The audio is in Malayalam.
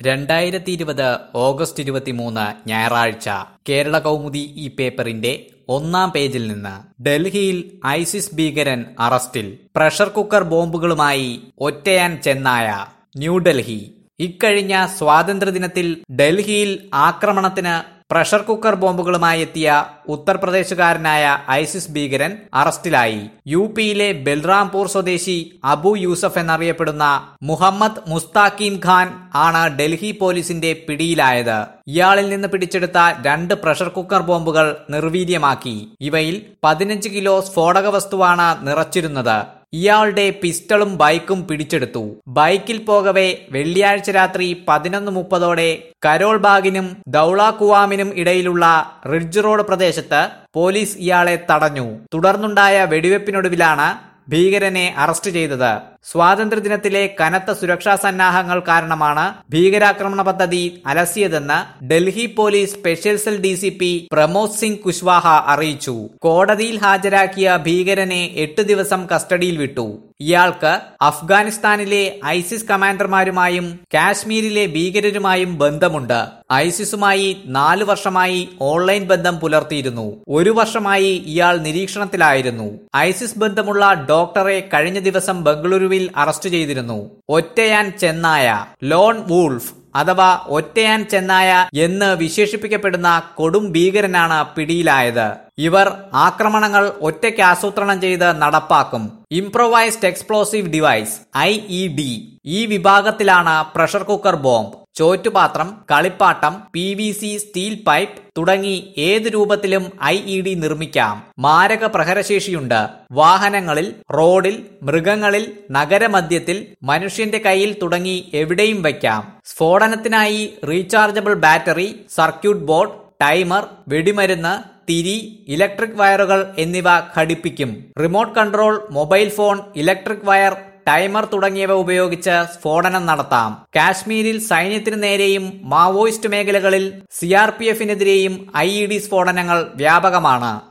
രണ്ടായിരത്തി ഇരുപത് ഓഗസ്റ്റ് ഇരുപത്തിമൂന്ന് ഞായറാഴ്ച കേരള കൗമുദി ഈ പേപ്പറിന്റെ ഒന്നാം പേജിൽ നിന്ന് ഡൽഹിയിൽ ഐസിസ് ഭീകരൻ അറസ്റ്റിൽ പ്രഷർ കുക്കർ ബോംബുകളുമായി ഒറ്റയാൻ ചെന്നായ ന്യൂഡൽഹി ഇക്കഴിഞ്ഞ സ്വാതന്ത്ര്യദിനത്തിൽ ഡൽഹിയിൽ ആക്രമണത്തിന് പ്രഷർ കുക്കർ ബോംബുകളുമായി എത്തിയ ഉത്തർപ്രദേശുകാരനായ ഐസിസ് ഭീകരൻ അറസ്റ്റിലായി യു പിയിലെ ബൽറാംപൂർ സ്വദേശി അബു യൂസഫ് എന്നറിയപ്പെടുന്ന മുഹമ്മദ് മുസ്താഖീം ഖാൻ ആണ് ഡൽഹി പോലീസിന്റെ പിടിയിലായത് ഇയാളിൽ നിന്ന് പിടിച്ചെടുത്ത രണ്ട് പ്രഷർ കുക്കർ ബോംബുകൾ നിർവീര്യമാക്കി ഇവയിൽ പതിനഞ്ച് കിലോ സ്ഫോടക വസ്തുവാണ് നിറച്ചിരുന്നത് ഇയാളുടെ പിസ്റ്റളും ബൈക്കും പിടിച്ചെടുത്തു ബൈക്കിൽ പോകവെ വെള്ളിയാഴ്ച രാത്രി പതിനൊന്ന് മുപ്പതോടെ കരോൾ ബാഗിനും ദൌളാക്കുവാമിനും ഇടയിലുള്ള റിഡ്ജ് റോഡ് പ്രദേശത്ത് പോലീസ് ഇയാളെ തടഞ്ഞു തുടർന്നുണ്ടായ വെടിവെപ്പിനൊടുവിലാണ് ഭീകരനെ അറസ്റ്റ് ചെയ്തത് സ്വാതന്ത്ര്യദിനത്തിലെ കനത്ത സുരക്ഷാ സന്നാഹങ്ങൾ കാരണമാണ് ഭീകരാക്രമണ പദ്ധതി അലസിയതെന്ന് Delhi police special cell D C P Pramod Singh Kushwaha അറിയിച്ചു കോടതിയിൽ ഹാജരാക്കിയ ഭീകരനെ എട്ട് ദിവസം കസ്റ്റഡിയിൽ വിട്ടു ഇയാൾക്ക് അഫ്ഗാനിസ്ഥാനിലെ ഐസിസ് കമാൻഡർമാരുമായും കാശ്മീരിലെ ഭീകരരുമായും ബന്ധമുണ്ട് ഐസിസുമായി നാല് വർഷമായി ഓൺലൈൻ ബന്ധം പുലർത്തിയിരുന്നു ഒരു വർഷമായി ഇയാൾ നിരീക്ഷണത്തിലായിരുന്നു ഐസിസ് ബന്ധമുള്ള ഡോക്ടറെ കഴിഞ്ഞ ദിവസം ബംഗളൂരുവിൽ അറസ്റ്റ് ചെയ്തിരുന്നു ഒറ്റയാൻ ചെന്നായ ലോൺ വൂൾഫ് അഥവാ ഒറ്റയാൻ ചെന്നായ എന്ന് വിശേഷിപ്പിക്കപ്പെടുന്ന കൊടും ഭീകരനാണ് പിടിയിലായത് ഇവർ ആക്രമണങ്ങൾ ഒറ്റയ്ക്ക് ആസൂത്രണം ചെയ്ത് നടപ്പാക്കും improvised explosive device I E D ഈ വിഭാഗത്തിലാണ് പ്രഷർ കുക്കർ ബോംബ് ചോറ്റുപാത്രം കളിപ്പാട്ടം P V C steel pipe തുടങ്ങി ഏത് രൂപത്തിലും ഐ ഇ ഡി നിർമ്മിക്കാം മാരക പ്രഹരശേഷിയുണ്ട് വാഹനങ്ങളിൽ റോഡിൽ മൃഗങ്ങളിൽ നഗരമധ്യത്തിൽ മനുഷ്യന്റെ കയ്യിൽ തുടങ്ങി എവിടെയും വയ്ക്കാം സ്ഫോടനത്തിനായി rechargeable battery circuit board timer വെടിമരുന്ന് തിരി ഇലക്ട്രിക് വയറുകൾ എന്നിവ ഘടിപ്പിക്കും remote control mobile phone electric wire timer തുടങ്ങിയവ ഉപയോഗിച്ച് സ്ഫോടനം നടത്താം കാശ്മീരിൽ സൈന്യത്തിനു നേരെയും മാവോയിസ്റ്റ് മേഖലകളിൽ സിആർപിഎഫിനെതിരെയും ഐ ഇ ഡി സ്ഫോടനങ്ങൾ വ്യാപകമാണ്